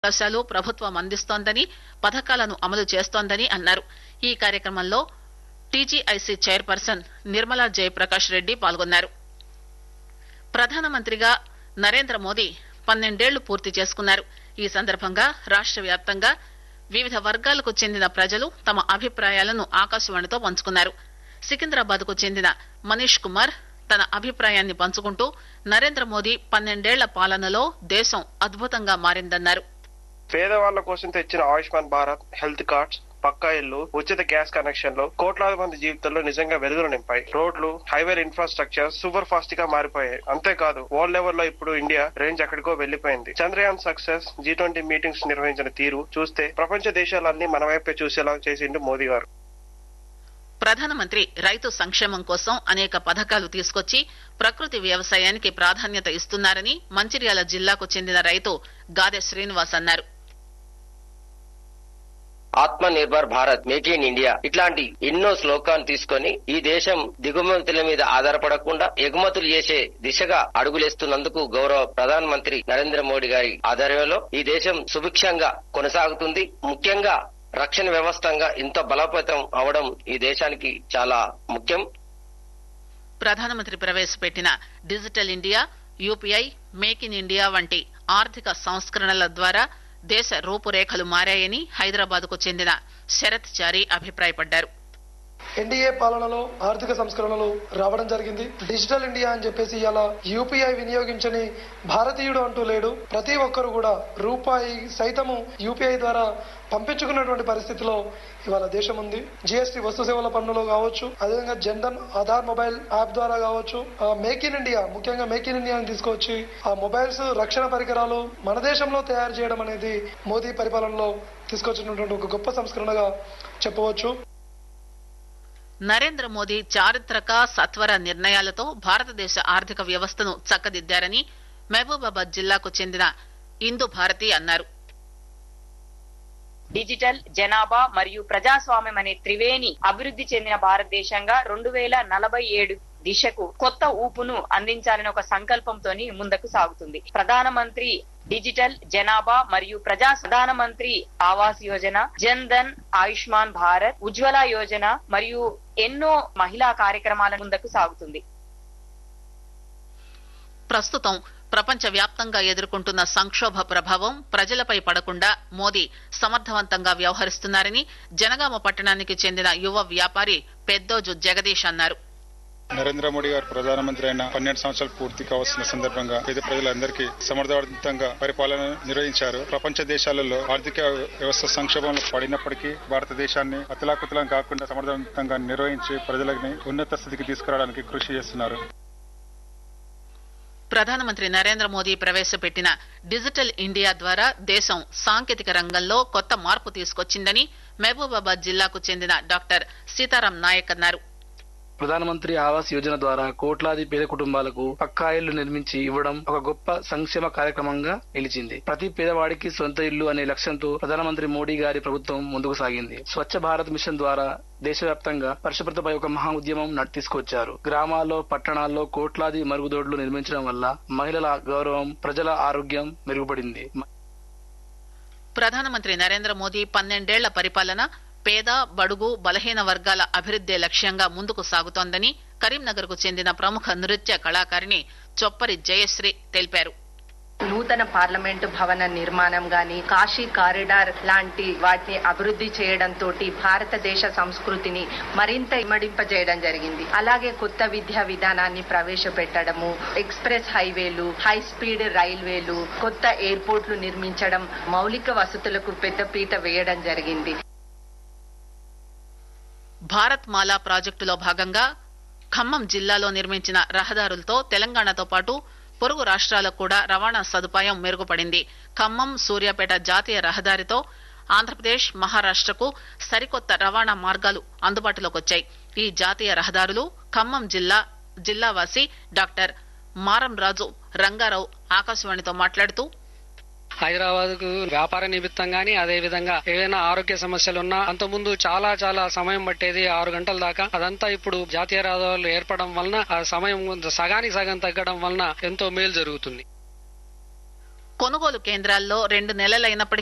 అవకాశాలు ప్రభుత్వం అందిస్తోందని పథకాలను అమలు చేస్తోందని అన్నారు ఈ కార్యక్రమంలో టీజీఐసీ చైర్పర్సన్ నిర్మలా జయప్రకాష్ రెడ్డి పాల్గొన్నారు ప్రధానమంత్రిగా నరేంద్ర మోదీ పన్నెండేళ్లు పూర్తి చేసుకున్నారు ఈ సందర్భంగా రాష్ట వ్యాప్తంగా వివిధ వర్గాలకు చెందిన ప్రజలు తమ అభిప్రాయాలను ఆకాశవాణితో పంచుకున్నారు సికింద్రాబాద్ కు చెందిన మనీష్ కుమార్ తన అభిప్రాయాన్ని పంచుకుంటూ నరేంద్ర మోదీ పన్నెండేళ్ల పాలనలో దేశం అద్భుతంగా మారిందన్నారు పేదవాళ్ల కోసం తెచ్చిన ఆయుష్మాన్ భారత్ హెల్త్ కార్డ్స్ పక్కా ఇల్లు ఉచిత గ్యాస్ కనెక్షన్లు కోట్లాది మంది జీవితాల్లో నిజంగా వెలుగులు నింపాయి రోడ్లు హైవే ఇన్ఫ్రాస్ట్రక్చర్ సూపర్ ఫాస్ట్ గా మారిపోయాయి అంతేకాదు వరల్డ్ లెవెల్ లో ఇప్పుడు ఇండియా రేంజ్ ఎక్కడికో వెళ్లిపోయింది Chandrayaan success G twenty meetings నిర్వహించిన తీరు చూస్తే ప్రపంచ దేశాలన్నీ మన వైపే చూసేలా చేసిండు మోదీ గారు ప్రధానమంత్రి రైతు సంక్షేమం కోసం అనేక పథకాలు తీసుకొచ్చి ప్రకృతి వ్యవసాయానికి ప్రాధాన్యత ఇస్తున్నారని మంచిర్యాల జిల్లాకు చెందిన రైతు గాదె శ్రీనివాస్ అన్నారు Atma Nirbhar Bharat make in India ఇట్లాంటి ఎన్నో శ్లోకాలు తీసుకొని ఈ దేశం దిగుమతుల మీద ఆధారపడకుండా ఎగుమతులు చేసే దిశగా అడుగులేస్తున్నందుకు గౌరవ ప్రధాన మంత్రి నరేంద్ర మోడీ గారి ఆధ్వర్యంలో ఈ దేశం సుభిక్షంగా కొనసాగుతుంది ముఖ్యంగా రక్షణ వ్యవస్థంగా ఇంత బలోపేతం అవడం ఈ దేశానికి చాలా ముఖ్యం ప్రధానమంత్రి ప్రవేశపెట్టిన digital India UPI make in India వంటి ఆర్థిక సంస్కరణల ద్వారా దేశ రూపురేఖలు మారాయని హైదరాబాద్ కు చెందిన శరత్ చారి అభిప్రాయపడ్డారు ఎన్డీఏ పాలనలో ఆర్థిక సంస్కరణలు రావడం జరిగింది డిజిటల్ ఇండియా అని చెప్పేసి ఇలా యూపీఐ వినియోగించని భారతీయుడు అంటూ లేడు ప్రతి ఒక్కరు కూడా రూపాయి సైతము యూపీఐ ద్వారా పంపించుకున్నటువంటి పరిస్థితిలో ఇవాళ దేశం ఉంది జిఎస్టీ వస్తు సేవల పన్నులో కావచ్చు అదేవిధంగా జన్ధన్ ఆధార్ మొబైల్ యాప్ ద్వారా కావచ్చు మేక్ ఇన్ ఇండియా ముఖ్యంగా మేక్ ఇన్ ఇండియా తీసుకొచ్చి ఆ మొబైల్స్ రక్షణ పరికరాలు మన దేశంలో తయారు చేయడం అనేది మోదీ పరిపాలనలో తీసుకొచ్చినటువంటి ఒక గొప్ప సంస్కరణగా చెప్పవచ్చు నరేంద్ర మోదీ చారిత్రక సత్వర నిర్ణయాలతో భారతదేశ ఆర్థిక వ్యవస్థను చక్కదిద్దారని మహబూబాబాద్ జిల్లాకు చెందిన ఇందు భారతి అన్నారు డిజిటల్ జనాభా మరియు ప్రజాస్వామ్యం అనే త్రివేణి అభివృద్ధి చెందిన భారతదేశంగా రెండు వేల నలభై ఏడు దిశకు కొత్త ఊపును అందించాలని ఒక సంకల్పంతో ముందుకు సాగుతుంది ప్రధానమంత్రి డిజిటల్ జనాభా మరియు ప్రజా ప్రధానమంత్రి ఆవాస్ యోజన జన్ ధన్ ఆయుష్మాన్ భారత్ ఉజ్వల యోజన మరియు ఎన్నో మహిళా కార్యక్రమాల ముందుకు సాగుతుంది ప్రస్తుతం ప్రపంచ వ్యాప్తంగా ఎదుర్కొంటున్న సంక్షోభ ప్రభావం ప్రజలపై పడకుండా మోదీ సమర్థవంతంగా వ్యవహరిస్తున్నారని జనగామ పట్టణానికి చెందిన యువ వ్యాపారి పెద్దోజు జగదీష్ అన్నారు నరేంద్ర మోడీ గారు ప్రధానమంత్రి అయిన పన్నెండు సంవత్సరాలు పూర్తి కావాల్సిన సందర్భంగా పేద ప్రజలందరికీ సమర్థవంతంగా పరిపాలన నిర్వహించారు ప్రపంచ దేశాలలో ఆర్థిక వ్యవస్థ సంక్షోభంలో పడినప్పటికీ భారతదేశాన్ని అతలాకుతలం కాకుండా సమర్థవంతంగా నిర్వహించి ప్రజలని ఉన్నత స్థితికి తీసుకురావడానికి కృషి చేస్తున్నారు ప్రధానమంత్రి నరేంద్ర మోదీ ప్రవేశపెట్టిన డిజిటల్ ఇండియా ద్వారా దేశం సాంకేతిక రంగంలో కొత్త మార్పు తీసుకొచ్చిందని మహబూబాబాద్ జిల్లాకు చెందిన డాక్టర్ సీతారాం నాయక్ అన్నారు ప్రధానమంత్రి ఆవాస్ యోజన ద్వారా కోట్లాది పేద కుటుంబాలకు పక్కా ఇళ్లు నిర్మించి ఇవ్వడం ఒక గొప్ప సంక్షేమ కార్యక్రమంగా నిలిచింది ప్రతి పేదవాడికి సొంత ఇల్లు అనే లక్ష్యంతో ప్రధానమంత్రి మోడీ గారి ప్రభుత్వం ముందుకు సాగింది స్వచ్ఛ భారత్ మిషన్ ద్వారా దేశవ్యాప్తంగా పరిశుభ్రతపై ఒక మహా ఉద్యమం తీసుకొచ్చారు గ్రామాల్లో పట్టణాల్లో కోట్లాది మరుగుదొడ్లు నిర్మించడం వల్ల మహిళల గౌరవం ప్రజల ఆరోగ్యం మెరుగుపడింది ప్రధానమంత్రి నరేంద్ర మోదీ పన్నెండేళ్ల పరిపాలన పేద బడుగు బలహీన వర్గాల అభివృద్దే లక్ష్యంగా ముందుకు సాగుతోందని కరీంనగర్ కు చెందిన ప్రముఖ నృత్య కళాకారిణి చొప్పరి జయశ్రీ తెలిపారు నూతన పార్లమెంటు భవన నిర్మాణం గాని కాశీ కారిడార్ లాంటి వాటిని అభివృద్ధి చేయడం తోటి భారతదేశ సంస్కృతిని మరింత ఇమ్మడింపజేయడం జరిగింది అలాగే కొత్త విద్యా విధానాన్ని ప్రవేశపెట్టడము ఎక్స్ప్రెస్ హైవేలు హై స్పీడ్ రైల్వేలు కొత్త ఎయిర్పోర్ట్లు నిర్మించడం మౌలిక వసతులకు పెద్దపీట వేయడం జరిగింది భారత్ మాలా ప్రాజెక్టులో భాగంగా ఖమ్మం జిల్లాలో నిర్మించిన రహదారులతో తెలంగాణతో పాటు పొరుగు రాష్ట్రాలకు కూడా రవాణా సదుపాయం మెరుగుపడింది ఖమ్మం సూర్యాపేట జాతీయ రహదారితో ఆంధ్రప్రదేశ్ మహారాష్టకు సరికొత్త రవాణా మార్గాలు అందుబాటులోకి వచ్చాయి ఈ జాతీయ రహదారులు ఖమ్మం జిల్లా జిల్లావాసి డాక్టర్ మారం రాజు రంగారావు ఆకాశవాణితో మాట్లాడుతూ హైదరాబాద్ కు వ్యాపార నిమిత్తం గానీ అదే విధంగా ఏదైనా ఆరోగ్య సమస్యలు ఉన్నా అంత ముందు చాలా చాలా సమయం పట్టేది ఆరు గంటల దాకా అదంతా ఇప్పుడు జాతీయ రహదారులు ఏర్పడడం వలన ఆ సమయం సగానికి సగం తగ్గడం వలన ఎంతో మేలు జరుగుతుంది కొనుగోలు కేంద్రాల్లో రెండు నెలలైనప్పటికీ